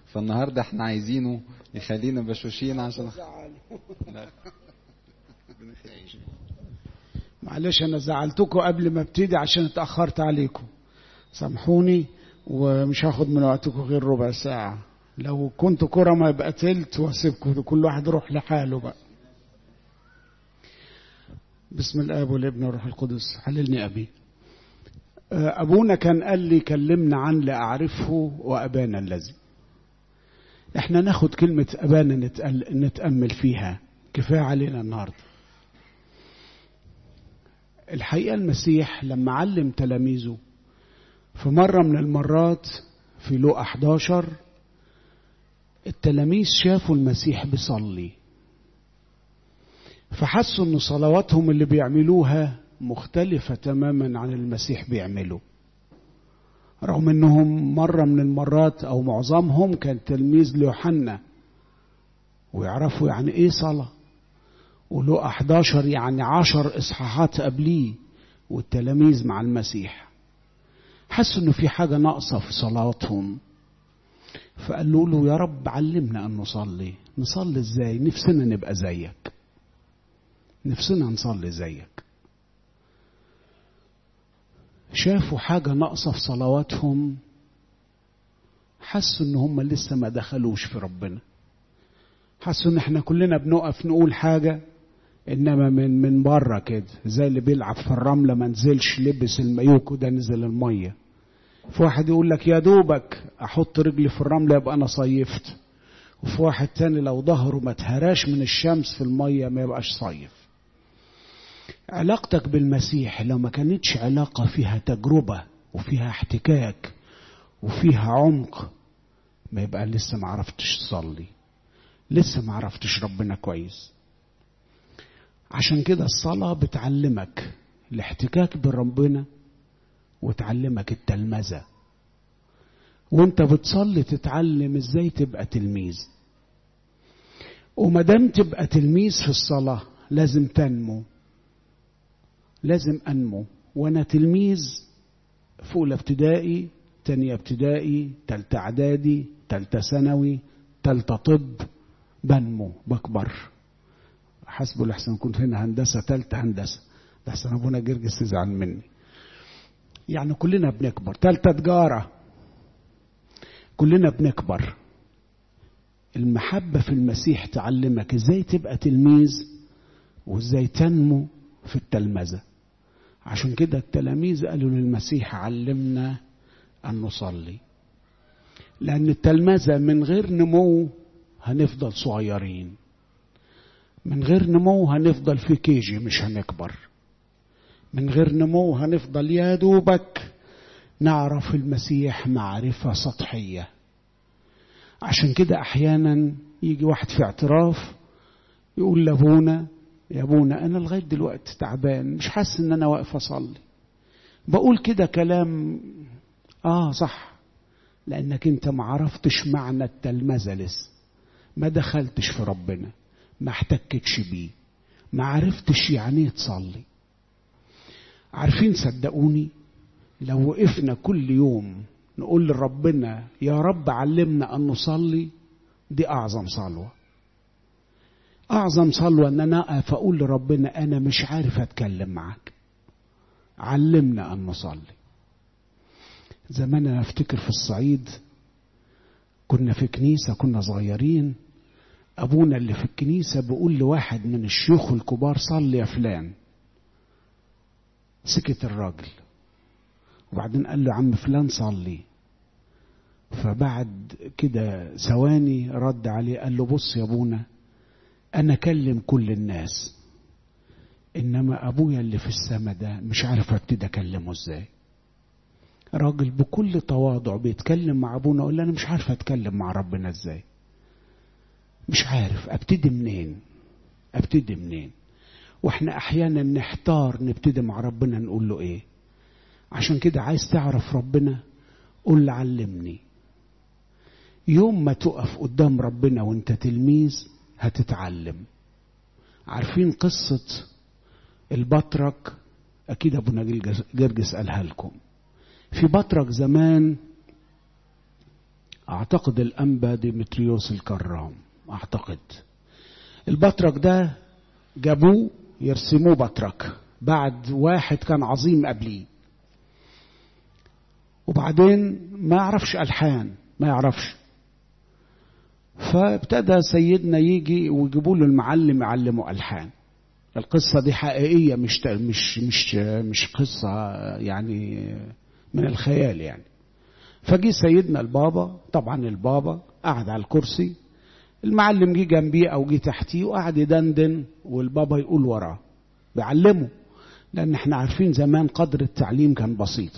فالنهارده احنا عايزينه يخلينا بشوشين عشان لا. معلش انا زعلتكم قبل ما ابتدي عشان اتاخرت عليكم سامحوني ومش هاخد من وقتكم غير ربع ساعه لو كنت كرة يبقى تلت واسيبكم كل واحد يروح لحاله بقى بسم الاب والابن والروح القدس حللني ابي ابونا كان قال لي كلمنا عن لاعرفه وابانا الذي احنا ناخد كلمة ابانا نتقل نتأمل فيها كفاية علينا النهاردة الحقيقة المسيح لما علم تلاميذه في مرة من المرات في لوقا 11 التلاميذ شافوا المسيح بيصلي فحسوا ان صلواتهم اللي بيعملوها مختلفة تماما عن المسيح بيعمله رغم انهم مرة من المرات او معظمهم كان تلميذ ليوحنا ويعرفوا يعني ايه صلاة ولو 11 يعني عشر اصحاحات قبليه والتلاميذ مع المسيح حسوا انه في حاجة ناقصة في صلاتهم فقالوا له يا رب علمنا ان نصلي نصلي ازاي نفسنا نبقى زيك نفسنا نصلي زيك شافوا حاجة ناقصة في صلواتهم حسوا ان هم لسه ما دخلوش في ربنا حسوا ان احنا كلنا بنقف نقول حاجة انما من من بره كده زي اللي بيلعب في الرملة ما نزلش لبس المايوك وده نزل المية في واحد يقول لك يا دوبك احط رجلي في الرملة يبقى انا صيفت وفي واحد تاني لو ظهره ما اتهراش من الشمس في المية ما يبقاش صيف علاقتك بالمسيح لو ما كانتش علاقة فيها تجربة وفيها احتكاك وفيها عمق ما يبقى لسه ما عرفتش تصلي لسه ما عرفتش ربنا كويس عشان كده الصلاة بتعلمك الاحتكاك بربنا وتعلمك التلمذة وانت بتصلي تتعلم ازاي تبقى تلميذ ومادام تبقى تلميذ في الصلاة لازم تنمو لازم انمو وانا تلميذ في اولى ابتدائي تانية ابتدائي تالتة اعدادي تالتة ثانوي تالتة طب بنمو بكبر حسبه لحسن كنت هنا هندسة تالتة هندسة لحسن ابونا جرجس يزعل مني يعني كلنا بنكبر تالتة تجارة كلنا بنكبر المحبة في المسيح تعلمك ازاي تبقى تلميذ وازاي تنمو في التلمذة عشان كده التلاميذ قالوا للمسيح علمنا أن نصلي لأن التلمذة من غير نمو هنفضل صغيرين من غير نمو هنفضل في كيجي مش هنكبر من غير نمو هنفضل يا دوبك نعرف المسيح معرفة سطحية عشان كده أحيانا يجي واحد في اعتراف يقول لابونا يا ابونا انا لغايه دلوقتي تعبان مش حاسس ان انا واقف اصلي بقول كده كلام اه صح لانك انت ما عرفتش معنى التلمذه لسه ما دخلتش في ربنا ما احتكتش بيه ما عرفتش يعني ايه تصلي عارفين صدقوني لو وقفنا كل يوم نقول لربنا يا رب علمنا ان نصلي دي اعظم صلوه أعظم صلوة أن أنا أقف أقول لربنا أنا مش عارف أتكلم معاك علمنا أن نصلي زمان أنا أفتكر في الصعيد كنا في كنيسة كنا صغيرين أبونا اللي في الكنيسة بيقول لواحد من الشيوخ الكبار صلي يا فلان سكت الراجل وبعدين قال له عم فلان صلي فبعد كده ثواني رد عليه قال له بص يا ابونا انا اكلم كل الناس انما ابويا اللي في السما ده مش عارف ابتدي اكلمه ازاي راجل بكل تواضع بيتكلم مع ابونا يقول انا مش عارف اتكلم مع ربنا ازاي مش عارف ابتدي منين ابتدي منين واحنا احيانا نحتار نبتدي مع ربنا نقول له ايه عشان كده عايز تعرف ربنا قول علمني يوم ما تقف قدام ربنا وانت تلميذ هتتعلم عارفين قصة البطرك أكيد أبونا جرجس قالها لكم في بطرك زمان اعتقد الانبا ديمتريوس الكرام اعتقد البطرك ده جابوه يرسموه بطرك بعد واحد كان عظيم قبليه وبعدين ما يعرفش الحان ما يعرفش فابتدى سيدنا يجي ويجيبوا له المعلم يعلمه الحان القصه دي حقيقيه مش مش مش مش قصه يعني من الخيال يعني فجي سيدنا البابا طبعا البابا قعد على الكرسي المعلم جه جنبيه او جه تحتيه وقعد يدندن والبابا يقول وراه بيعلمه لان احنا عارفين زمان قدر التعليم كان بسيط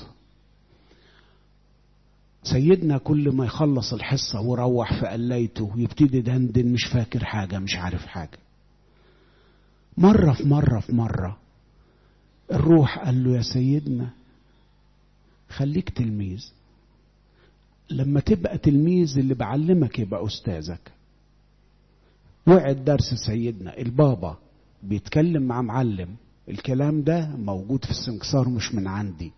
سيدنا كل ما يخلص الحصه وروح في قلايته يبتدي دندن مش فاكر حاجه مش عارف حاجه مره في مره في مره الروح قال له يا سيدنا خليك تلميذ لما تبقى تلميذ اللي بعلمك يبقى أستاذك وعد درس سيدنا البابا بيتكلم مع معلم الكلام ده موجود في السنكسار مش من عندي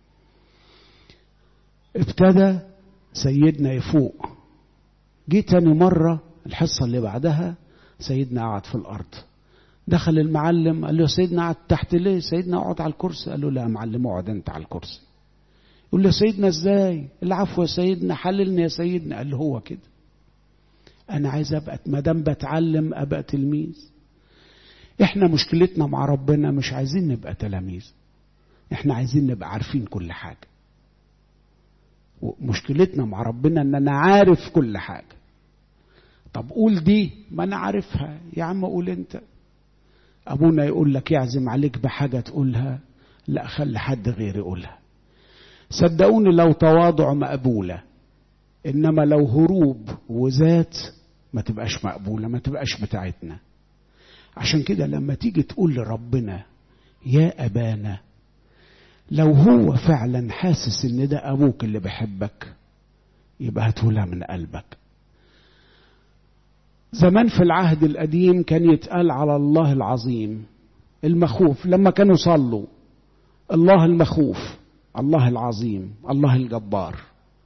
ابتدى سيدنا يفوق جه تاني مرة الحصة اللي بعدها سيدنا قعد في الأرض دخل المعلم قال له سيدنا قعد تحت ليه سيدنا اقعد على الكرسي قال له لا يا معلم اقعد انت على الكرسي يقول له سيدنا ازاي العفو يا سيدنا حللني يا سيدنا قال له هو كده انا عايز ابقى ما دام بتعلم ابقى تلميذ احنا مشكلتنا مع ربنا مش عايزين نبقى تلاميذ احنا عايزين نبقى عارفين كل حاجه مشكلتنا مع ربنا ان انا عارف كل حاجه طب قول دي ما انا عارفها يا عم قول انت ابونا يقول لك يعزم عليك بحاجه تقولها لا خلي حد غير يقولها صدقوني لو تواضع مقبولة إنما لو هروب وذات ما تبقاش مقبولة ما تبقاش بتاعتنا عشان كده لما تيجي تقول لربنا يا أبانا لو هو فعلا حاسس إن ده أبوك اللي بيحبك يبقى هتقولها من قلبك زمان في العهد القديم كان يتقال على الله العظيم المخوف لما كانوا صلوا الله المخوف الله العظيم الله الجبار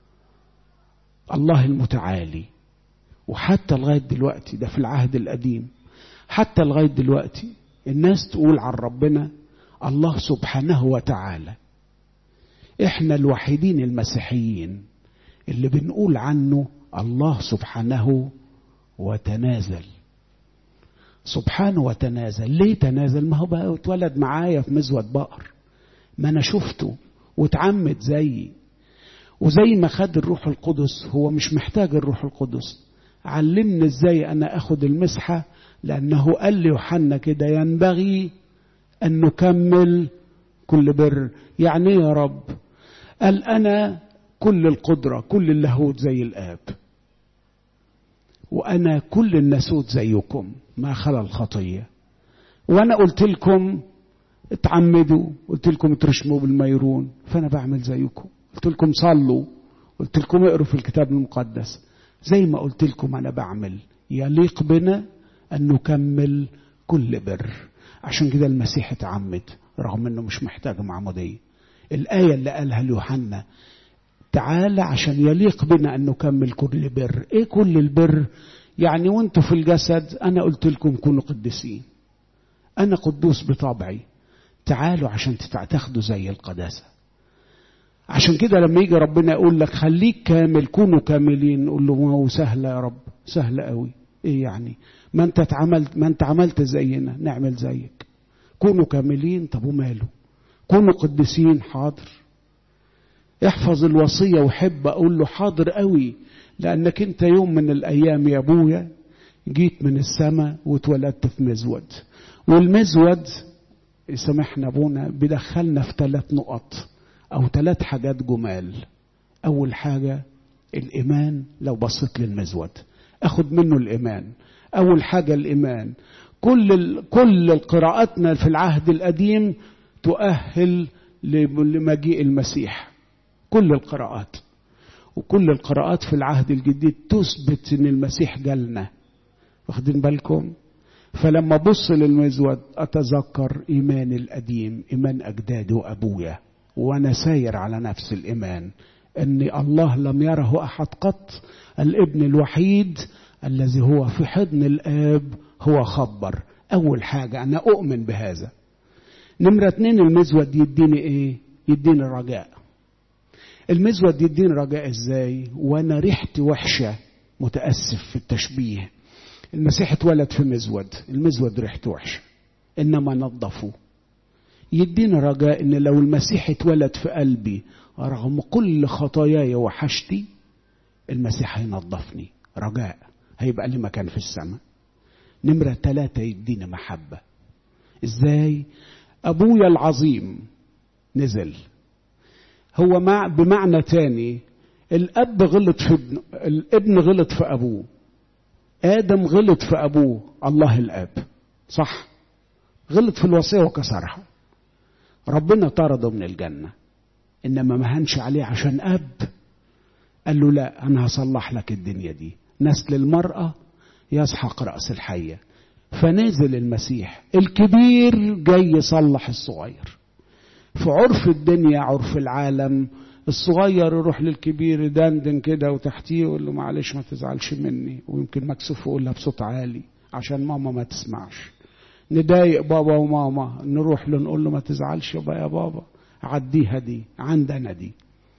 الله المتعالي وحتى لغايه دلوقتي ده في العهد القديم حتى لغايه دلوقتي الناس تقول عن ربنا الله سبحانه وتعالى احنا الوحيدين المسيحيين اللي بنقول عنه الله سبحانه وتنازل سبحانه وتنازل ليه تنازل ما هو بقى اتولد معايا في مزود بقر ما انا شفته واتعمد زيي وزي ما خد الروح القدس هو مش محتاج الروح القدس علمني ازاي انا اخد المسحه لانه قال ليوحنا كده ينبغي ان نكمل كل بر يعني يا رب قال انا كل القدره كل اللاهوت زي الاب وانا كل الناسوت زيكم ما خلا الخطيه وانا قلت لكم اتعمدوا قلت لكم اترشموا بالميرون فانا بعمل زيكم قلت لكم صلوا قلت لكم اقروا في الكتاب المقدس زي ما قلت لكم انا بعمل يليق بنا ان نكمل كل بر عشان كده المسيح اتعمد رغم انه مش محتاج معموديه الايه اللي قالها ليوحنا تعالى عشان يليق بنا ان نكمل كل بر ايه كل البر يعني وانتوا في الجسد انا قلت لكم كونوا قديسين انا قدوس بطبعي تعالوا عشان تاخدوا زي القداسة عشان كده لما يجي ربنا يقول لك خليك كامل كونوا كاملين نقول له ما هو سهلة يا رب سهلة قوي ايه يعني ما انت اتعملت ما انت عملت زينا نعمل زيك كونوا كاملين طب وماله كونوا قديسين حاضر احفظ الوصية وحب اقول له حاضر قوي لانك انت يوم من الايام يا ابويا جيت من السماء واتولدت في مزود والمزود سامحنا ابونا بدخلنا في ثلاث نقط او ثلاث حاجات جمال اول حاجه الايمان لو بصيت للمزود اخد منه الايمان اول حاجه الايمان كل ال... كل قراءاتنا في العهد القديم تؤهل لمجيء المسيح كل القراءات وكل القراءات في العهد الجديد تثبت ان المسيح جالنا واخدين بالكم فلما ابص للمزود اتذكر ايماني القديم ايمان اجدادي وابويا وانا ساير على نفس الايمان ان الله لم يره احد قط الابن الوحيد الذي هو في حضن الاب هو خبر اول حاجه انا اؤمن بهذا نمرة اتنين المزود يديني ايه يديني رجاء المزود يديني رجاء ازاي وانا ريحتي وحشة متأسف في التشبيه المسيح اتولد في مزود المزود ريحته وحشة انما نظفوه يديني رجاء ان لو المسيح اتولد في قلبي رغم كل خطاياي وحشتي المسيح هينظفني رجاء هيبقى لي مكان في السماء نمرة ثلاثة يديني محبة ازاي ابويا العظيم نزل هو مع بمعنى تاني الاب غلط في ابنه الابن غلط في ابوه ادم غلط في ابوه الله الاب صح غلط في الوصيه وكسرها ربنا طرده من الجنه انما ما هنش عليه عشان اب قال له لا انا هصلح لك الدنيا دي نسل المراه يسحق راس الحيه فنزل المسيح الكبير جاي يصلح الصغير في عرف الدنيا عرف العالم الصغير يروح للكبير يدندن كده وتحتيه يقول له معلش ما تزعلش مني ويمكن مكسوف يقولها بصوت عالي عشان ماما ما تسمعش نضايق بابا وماما نروح له نقول له ما تزعلش يابا يا بابا عديها دي عندنا دي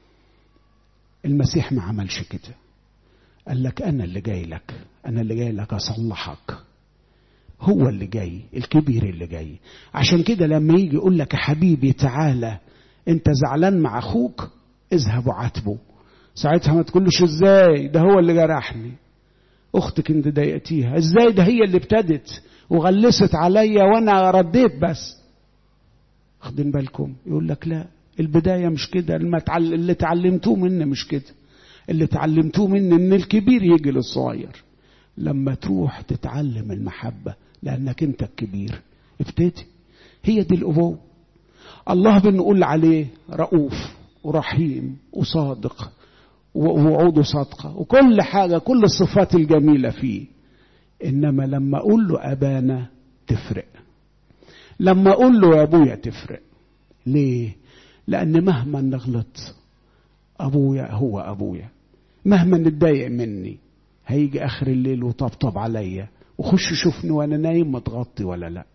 المسيح ما عملش كده قال لك انا اللي جاي لك انا اللي جاي لك اصلحك هو اللي جاي الكبير اللي جاي عشان كده لما يجي يقول لك يا حبيبي تعالى انت زعلان مع اخوك اذهب وعاتبه ساعتها ما تقولش ازاي ده هو اللي جرحني اختك انت ضايقتيها ازاي ده هي اللي ابتدت وغلست عليا وانا رديت بس واخدين بالكم يقول لك لا البداية مش كده اللي اتعلمتوه مني مش كده اللي اتعلمتوه مني ان الكبير يجي للصغير لما تروح تتعلم المحبة لأنك أنت الكبير ابتدي هي دي الأبوة الله بنقول عليه رؤوف ورحيم وصادق ووعوده صادقة وكل حاجة كل الصفات الجميلة فيه إنما لما أقول له أبانا تفرق لما أقول له يا أبويا تفرق ليه؟ لأن مهما نغلط أبويا هو أبويا مهما نتضايق مني هيجي اخر الليل وطبطب عليا وخش شوفني وانا نايم متغطي ولا لا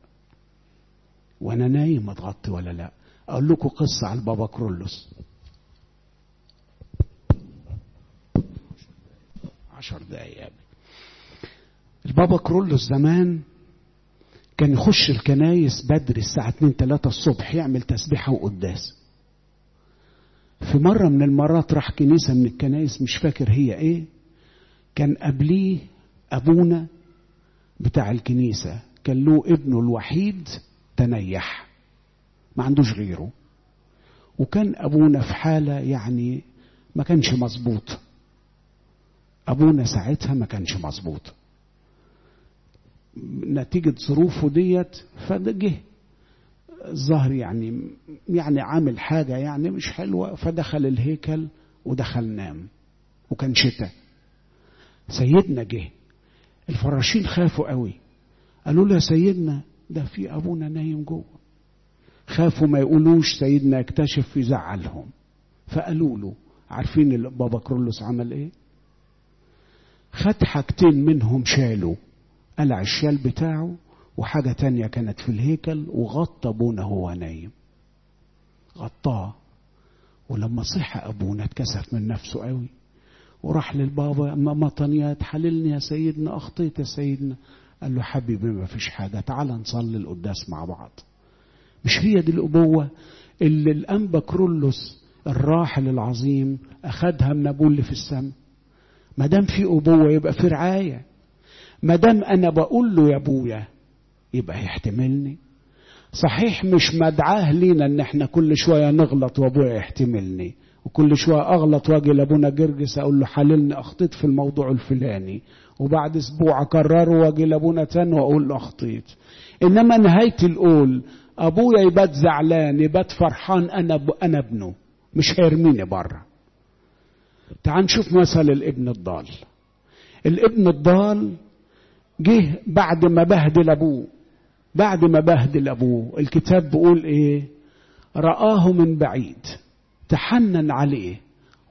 وانا نايم متغطي ولا لا اقول لكم قصه على البابا كرولوس عشر دقايق يا البابا كرولوس زمان كان يخش الكنايس بدري الساعة 2 3 الصبح يعمل تسبيحة وقداس في مرة من المرات راح كنيسة من الكنايس مش فاكر هي ايه كان قبليه أبونا بتاع الكنيسة كان له ابنه الوحيد تنيح ما عندوش غيره وكان أبونا في حالة يعني ما كانش مظبوط أبونا ساعتها ما كانش مظبوط نتيجة ظروفه ديت فجه الظهر يعني يعني عامل حاجة يعني مش حلوة فدخل الهيكل ودخل نام وكان شتاء سيدنا جه الفراشين خافوا قوي قالوا له يا سيدنا ده في ابونا نايم جوه خافوا ما يقولوش سيدنا يكتشف يزعلهم فقالوا له عارفين بابا كرولوس عمل ايه خد حاجتين منهم شالوا قلع الشال بتاعه وحاجة تانية كانت في الهيكل وغطى ابونا هو نايم غطاه ولما صح ابونا اتكسف من نفسه قوي وراح للبابا مطنيات حللني يا سيدنا اخطيت يا سيدنا قال له حبيبي ما فيش حاجه تعال نصلي القداس مع بعض مش هي دي الابوه اللي الانبا كرولوس الراحل العظيم اخدها من ابوه اللي في السماء ما دام في ابوه يبقى في رعايه ما دام انا بقول له يا ابويا يبقى هيحتملني صحيح مش مدعاه لينا ان احنا كل شويه نغلط وابويا يحتملني وكل شويه اغلط واجي لابونا جرجس اقول له حللني اخطيت في الموضوع الفلاني وبعد اسبوع اكرره واجي لابونا تاني واقول له اخطيت انما نهايه القول ابويا يبات زعلان يبات فرحان انا ب... انا ابنه مش هيرميني بره تعال نشوف مثل الابن الضال الابن الضال جه بعد ما بهدل ابوه بعد ما بهدل ابوه الكتاب بيقول ايه رآه من بعيد تحنن عليه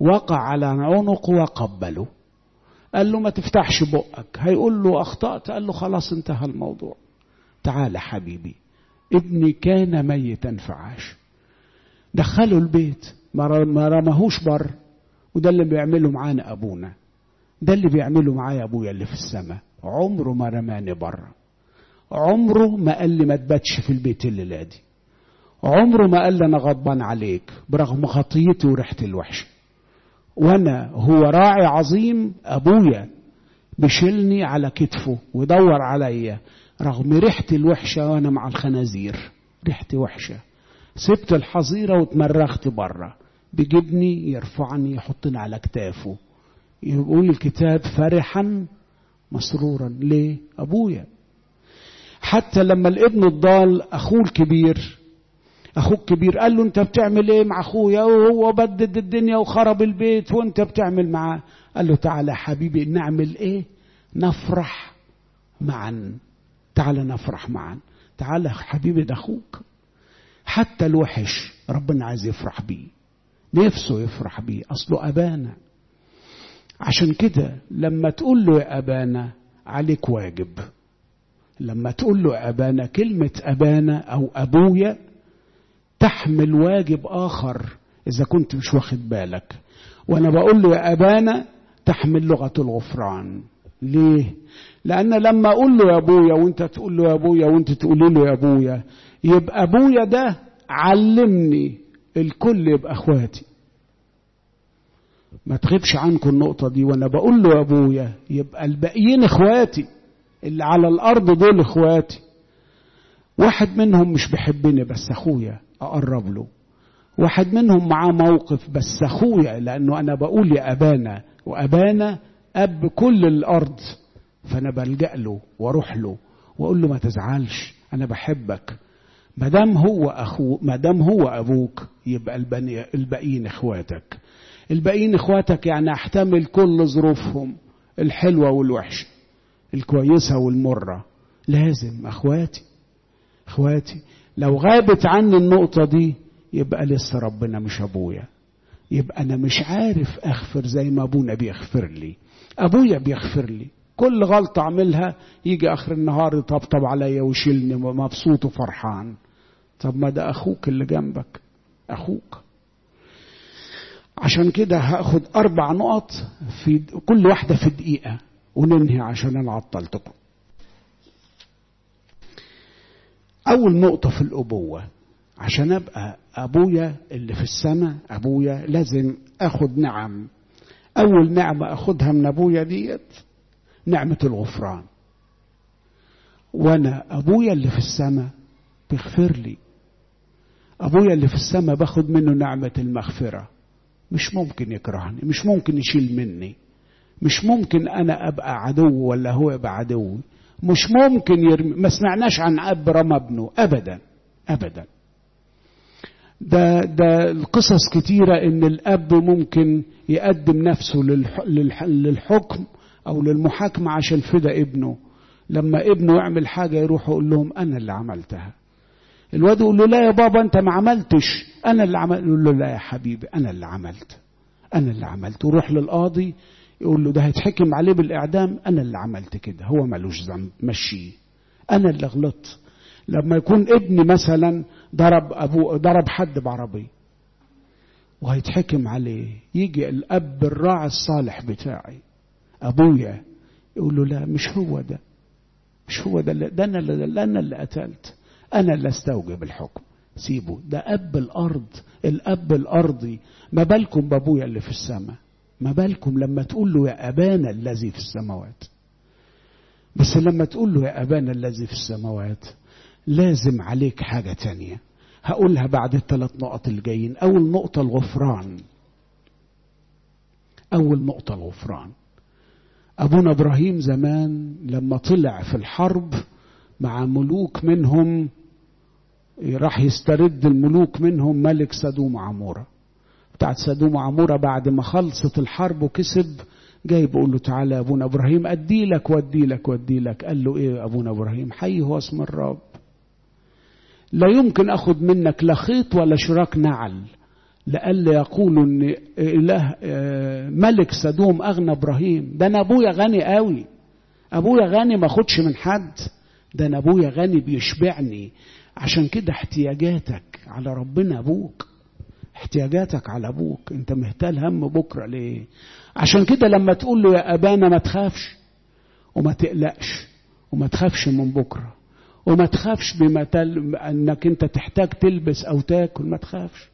وقع على عنقه وقبله قال له ما تفتحش بقك هيقول له أخطأت قال له خلاص انتهى الموضوع تعال حبيبي ابني كان ميتا فعاش دخله البيت ما رماهوش بر وده اللي بيعمله معانا أبونا ده اللي بيعمله معايا أبويا اللي في السماء عمره ما رماني بره عمره ما قال لي ما تباتش في البيت الليلة دي عمره ما قال لي أنا غضبان عليك برغم خطيتي وريحتي الوحشة وأنا هو راعي عظيم أبويا بيشيلني على كتفه ويدور عليا رغم ريحتي الوحشة وأنا مع الخنازير ريحتي وحشة سبت الحظيرة واتمرغت بره بيجيبني يرفعني يحطني على كتافه يقول الكتاب فرحا مسرورا ليه أبويا حتى لما الابن الضال أخوه الكبير أخوه الكبير قال له أنت بتعمل إيه مع أخويا وهو بدد الدنيا وخرب البيت وأنت بتعمل معاه قال له تعالى حبيبي نعمل إيه نفرح معا تعالى نفرح معا تعالى حبيبي ده أخوك حتى الوحش ربنا عايز يفرح بيه نفسه يفرح بيه أصله أبانا عشان كده لما تقول له يا أبانا عليك واجب لما تقول له أبانا كلمة أبانا أو أبويا تحمل واجب آخر إذا كنت مش واخد بالك وأنا بقول له يا أبانا تحمل لغة الغفران ليه؟ لأن لما أقول له يا أبويا وأنت تقول له يا أبويا وأنت تقولي له يا أبويا يبقى أبويا ده علمني الكل يبقى أخواتي ما تغيبش عنكم النقطة دي وأنا بقول له يا أبويا يبقى الباقيين إخواتي اللي على الأرض دول إخواتي واحد منهم مش بيحبني بس أخويا أقرب له واحد منهم معاه موقف بس أخويا لأنه أنا بقول يا أبانا وأبانا أب كل الأرض فأنا بلجأ له وأروح له وأقول له ما تزعلش أنا بحبك ما دام هو أخو ما دام هو أبوك يبقى الباقيين إخواتك الباقيين إخواتك يعني أحتمل كل ظروفهم الحلوة والوحشة الكويسة والمرة لازم أخواتي أخواتي لو غابت عني النقطة دي يبقى لسه ربنا مش أبويا يبقى أنا مش عارف أغفر زي ما أبونا بيغفر لي أبويا بيغفر لي كل غلطة أعملها يجي آخر النهار يطبطب عليا ويشيلني مبسوط وفرحان طب ما ده أخوك اللي جنبك أخوك عشان كده هاخد أربع نقط في كل واحدة في دقيقة وننهي عشان أنا عطلتكم أول نقطة في الأبوة عشان أبقى أبويا اللي في السماء أبويا لازم أخد نعم أول نعمة أخدها من أبويا ديت نعمة الغفران وأنا أبويا اللي في السماء بيغفر لي أبويا اللي في السماء باخد منه نعمة المغفرة مش ممكن يكرهني مش ممكن يشيل مني مش ممكن أنا أبقى عدو ولا هو يبقى عدو مش ممكن يرمي ما سمعناش عن أب رمى ابنه أبدا أبدا ده ده القصص كتيرة إن الأب ممكن يقدم نفسه للح للح للحكم أو للمحاكمة عشان فدا ابنه لما ابنه يعمل حاجة يروح يقول لهم أنا اللي عملتها الواد يقول له لا يا بابا أنت ما عملتش أنا اللي عملت يقول له لا يا حبيبي أنا اللي عملت أنا اللي عملت ويروح للقاضي يقول له ده هيتحكم عليه بالإعدام أنا اللي عملت كده هو ملوش ذنب مشيه أنا اللي غلطت لما يكون ابني مثلا ضرب أبوه ضرب حد بعربية وهيتحكم عليه يجي الأب الراعي الصالح بتاعي أبويا يقول له لا مش هو ده مش هو ده ده أنا اللي أنا اللي قتلت أنا اللي استوجب الحكم سيبه ده أب الأرض الأب الأرضي ما بالكم بأبويا اللي في السماء ما بالكم لما تقول له يا أبانا الذي في السماوات بس لما تقول له يا أبانا الذي في السماوات لازم عليك حاجة تانية هقولها بعد الثلاث نقط الجايين أول نقطة الغفران أول نقطة الغفران أبونا إبراهيم زمان لما طلع في الحرب مع ملوك منهم راح يسترد الملوك منهم ملك سدوم عمورة بتاعت سدوم عمورة بعد ما خلصت الحرب وكسب جاي بيقول له تعالى يا ابونا ابراهيم ادي لك وادي لك وادي لك قال له ايه يا ابونا ابراهيم حي هو اسم الرب لا يمكن اخد منك لا خيط ولا شراك نعل لألا يقولوا ان اله ملك سدوم اغنى ابراهيم ده انا ابويا غني قوي ابويا غني ما اخدش من حد ده انا ابويا غني بيشبعني عشان كده احتياجاتك على ربنا ابوك احتياجاتك على ابوك انت مهتال هم بكره ليه عشان كده لما تقول له يا ابانا ما تخافش وما تقلقش وما تخافش من بكره وما تخافش بما تل... انك انت تحتاج تلبس او تاكل ما تخافش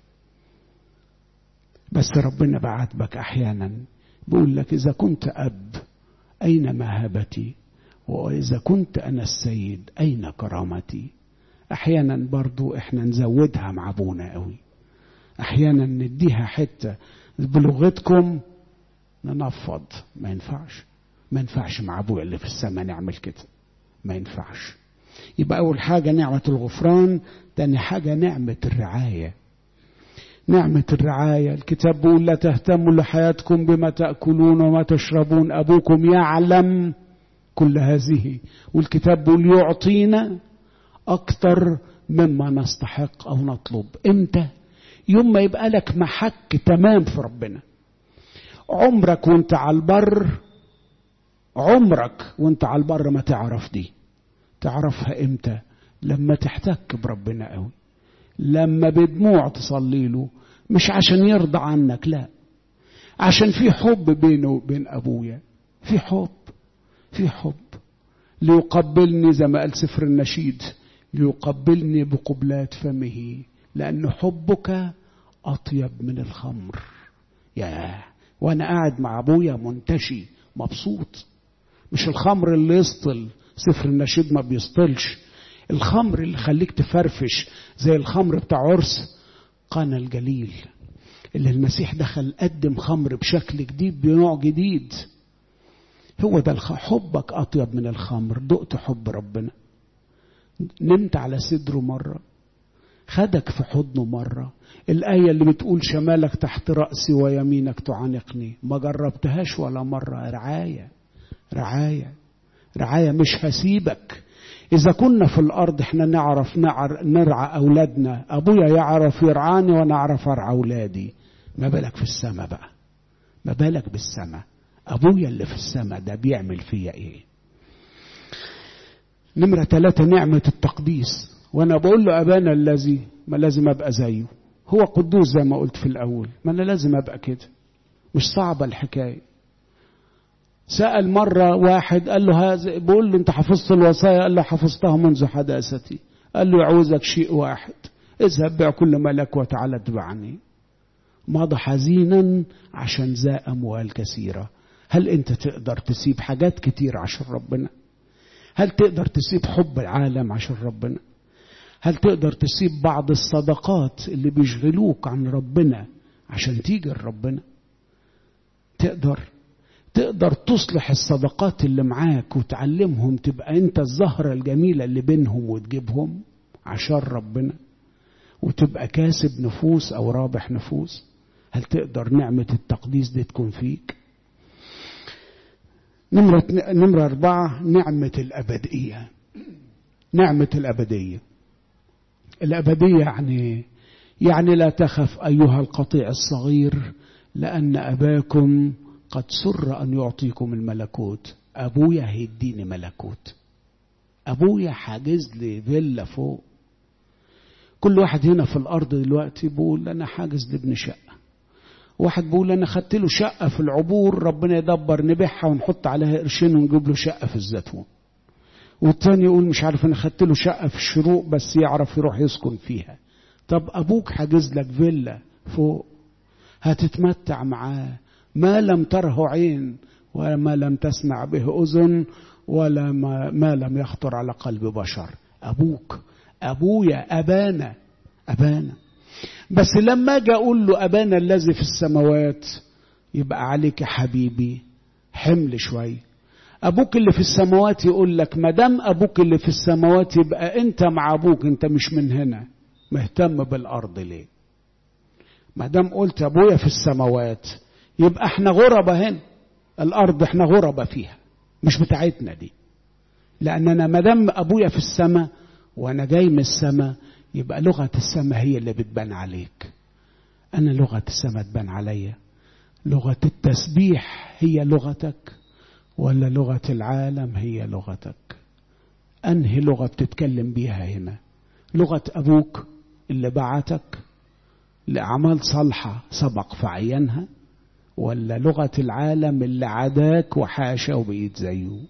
بس ربنا بعاتبك احيانا بيقول لك اذا كنت اب اين مهابتي واذا كنت انا السيد اين كرامتي احيانا برضو احنا نزودها مع ابونا قوي احيانا نديها حته بلغتكم ننفض ما ينفعش ما ينفعش مع ابويا اللي في السماء نعمل كده ما ينفعش يبقى اول حاجه نعمه الغفران تاني حاجه نعمه الرعايه نعمة الرعاية الكتاب بيقول لا تهتموا لحياتكم بما تأكلون وما تشربون أبوكم يعلم كل هذه والكتاب بيقول يعطينا أكثر مما نستحق أو نطلب إمتى يوم ما يبقى لك محك تمام في ربنا عمرك وانت على البر عمرك وانت على البر ما تعرف دي تعرفها امتى لما تحتك بربنا قوي لما بدموع تصلي له مش عشان يرضى عنك لا عشان في حب بينه وبين ابويا في حب في حب ليقبلني زي ما قال سفر النشيد ليقبلني بقبلات فمه لأن حبك أطيب من الخمر يا وأنا قاعد مع أبويا منتشي مبسوط مش الخمر اللي يسطل سفر النشيد ما بيسطلش الخمر اللي خليك تفرفش زي الخمر بتاع عرس قانا الجليل اللي المسيح دخل قدم خمر بشكل جديد بنوع جديد هو ده حبك أطيب من الخمر دقت حب ربنا نمت على صدره مرة خدك في حضنه مرة الآية اللي بتقول شمالك تحت رأسي ويمينك تعانقني ما جربتهاش ولا مرة رعاية رعاية رعاية مش هسيبك إذا كنا في الأرض إحنا نعرف نعر نرعى أولادنا أبويا يعرف يرعاني وأنا أعرف أرعى أولادي ما بالك في السماء بقى ما بالك بالسماء أبويا اللي في السماء ده بيعمل فيا إيه نمرة ثلاثة نعمة التقديس وأنا بقول له أبانا الذي ما لازم أبقى زيه هو قدوس زي ما قلت في الأول ما أنا لازم أبقى كده مش صعبة الحكاية سأل مرة واحد قال له هذا بقول له أنت حفظت الوصايا قال له حفظتها منذ حداثتي قال له يعوزك شيء واحد اذهب بيع كل ما لك وتعالى اتبعني مضى حزينا عشان ذا أموال كثيرة هل أنت تقدر تسيب حاجات كتير عشان ربنا هل تقدر تسيب حب العالم عشان ربنا هل تقدر تسيب بعض الصدقات اللي بيشغلوك عن ربنا عشان تيجي لربنا تقدر تقدر تصلح الصدقات اللي معاك وتعلمهم تبقى انت الزهرة الجميلة اللي بينهم وتجيبهم عشان ربنا وتبقى كاسب نفوس او رابح نفوس هل تقدر نعمة التقديس دي تكون فيك نمرة, نمرة أربعة نعمة الأبدية نعمة الأبدية الأبدية يعني يعني لا تخف أيها القطيع الصغير لأن أباكم قد سر أن يعطيكم الملكوت أبويا هيديني ملكوت أبويا حاجز لي فيلا فوق كل واحد هنا في الأرض دلوقتي بيقول أنا حاجز لابن شقة واحد بيقول أنا خدت له شقة في العبور ربنا يدبر نبيعها ونحط عليها قرشين ونجيب له شقة في الزيتون والتاني يقول مش عارف أنا خدت له شقة في الشروق بس يعرف يروح يسكن فيها طب أبوك حاجز لك فيلا فوق هتتمتع معاه ما لم تره عين وما لم تسمع به أذن ولا ما, ما لم يخطر على قلب بشر أبوك أبويا أبانا أبانا بس لما أجي أقول له أبانا الذي في السماوات يبقى عليك يا حبيبي حمل شوية أبوك اللي في السماوات يقول لك ما دام أبوك اللي في السماوات يبقى أنت مع أبوك أنت مش من هنا مهتم بالأرض ليه ما دام قلت أبويا في السماوات يبقى احنا غربة هنا الأرض احنا غربة فيها مش بتاعتنا دي لأن أنا ما دام أبويا في السماء وأنا جاي من السماء يبقى لغة السماء هي اللي بتبان عليك أنا لغة السماء تبان عليا لغة التسبيح هي لغتك ولا لغة العالم هي لغتك أنهي لغة بتتكلم بيها هنا لغة أبوك اللي بعتك لأعمال صالحة سبق فعينها ولا لغة العالم اللي عداك وحاشا وبقيت زيه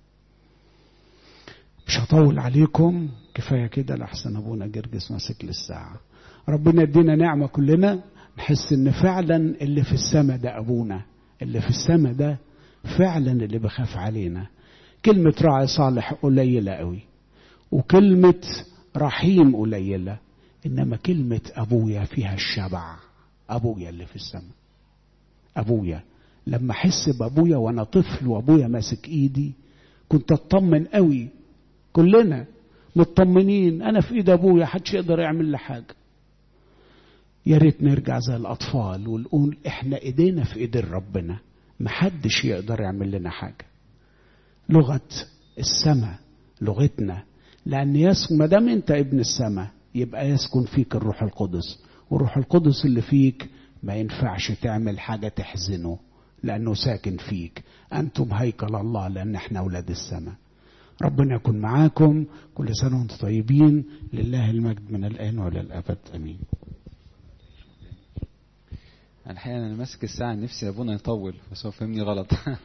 مش هطول عليكم كفاية كده لحسن أبونا جرجس ماسك للساعة ربنا يدينا نعمة كلنا نحس ان فعلا اللي في السماء ده ابونا اللي في السماء ده فعلا اللي بخاف علينا كلمة راعي صالح قليلة قوي وكلمة رحيم قليلة إنما كلمة أبويا فيها الشبع أبويا اللي في السماء أبويا لما أحس بأبويا وأنا طفل وأبويا ماسك إيدي كنت أطمن قوي كلنا مطمنين أنا في إيد أبويا حدش يقدر يعمل لي حاجة يا ريت نرجع زي الأطفال ونقول إحنا إيدينا في إيد ربنا محدش يقدر يعمل لنا حاجة لغة السماء لغتنا لأن يسكن ما دام أنت ابن السماء يبقى يسكن فيك الروح القدس والروح القدس اللي فيك ما ينفعش تعمل حاجة تحزنه لأنه ساكن فيك أنتم هيكل الله لأن احنا أولاد السماء ربنا يكون معاكم كل سنة وانتم طيبين لله المجد من الآن وإلى الأبد أمين الحقيقة أنا ماسك الساعة نفسي أبونا يطول بس هو فهمني غلط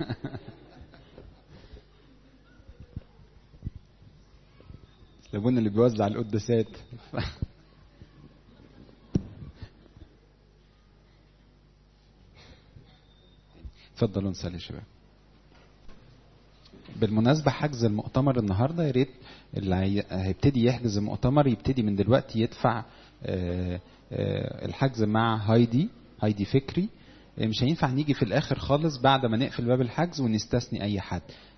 أبونا اللي بيوزع القداسات اتفضلوا نصلي يا شباب بالمناسبة حجز المؤتمر النهاردة يا ريت اللي هيبتدي يحجز المؤتمر يبتدي من دلوقتي يدفع الحجز مع هايدي هايدي فكري مش هينفع نيجي في الاخر خالص بعد ما نقفل باب الحجز ونستثني اي حد